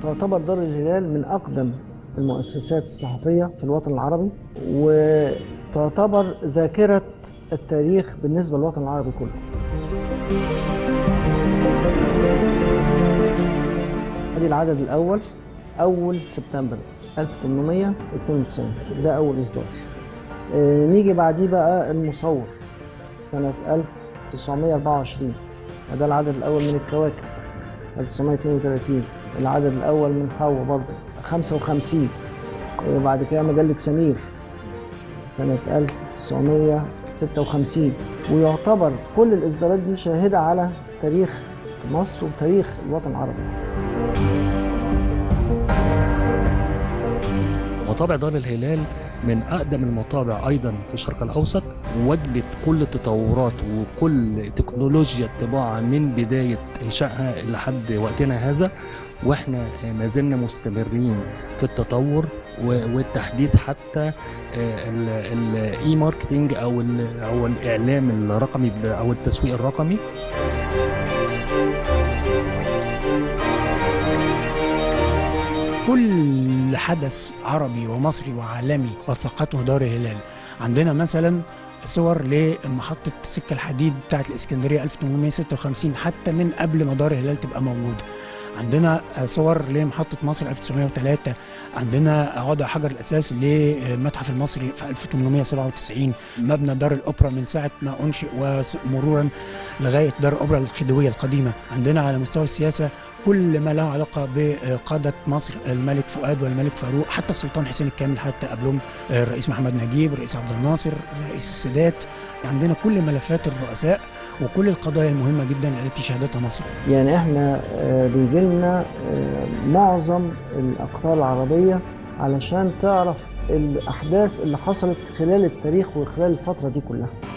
تعتبر دار الهلال من أقدم المؤسسات الصحفية في الوطن العربي وتعتبر ذاكرة التاريخ بالنسبة للوطن العربي كله ادي العدد الأول أول سبتمبر 1892 ده أول إصدار آه، نيجي بعديه بقى المصور سنة 1924 ده العدد الأول من الكواكب 1932 العدد الأول من حواء برضه 55 وبعد كده مجلة سمير سنة 1956 ويعتبر كل الإصدارات دي شاهدة على تاريخ مصر وتاريخ الوطن العربي مطابع دار الهلال من أقدم المطابع أيضا في الشرق الأوسط وواجهت كل التطورات وكل تكنولوجيا الطباعة من بداية إنشائها لحد وقتنا هذا واحنا ما زلنا مستمرين في التطور و- والتحديث حتى الاي ماركتنج او ال- او الاعلام الرقمي ب- او التسويق الرقمي كل حدث عربي ومصري وعالمي وثقته دار الهلال عندنا مثلا صور لمحطة سكة الحديد بتاعت الإسكندرية 1856 حتى من قبل ما دار الهلال تبقى موجودة عندنا صور لمحطة مصر 1903 عندنا وضع حجر الأساس للمتحف المصري في 1897 مبنى دار الأوبرا من ساعة ما أنشئ ومرورا لغاية دار الأوبرا الخديوية القديمة عندنا على مستوى السياسة كل ما له علاقة بقادة مصر الملك فؤاد والملك فاروق حتى السلطان حسين الكامل حتى قبلهم الرئيس محمد نجيب الرئيس عبد الناصر رئيس السادات عندنا كل ملفات الرؤساء وكل القضايا المهمة جدا التي شهدتها مصر يعني احنا آه، بيجي لنا معظم الأقطار العربية علشان تعرف الأحداث اللي حصلت خلال التاريخ وخلال الفترة دي كلها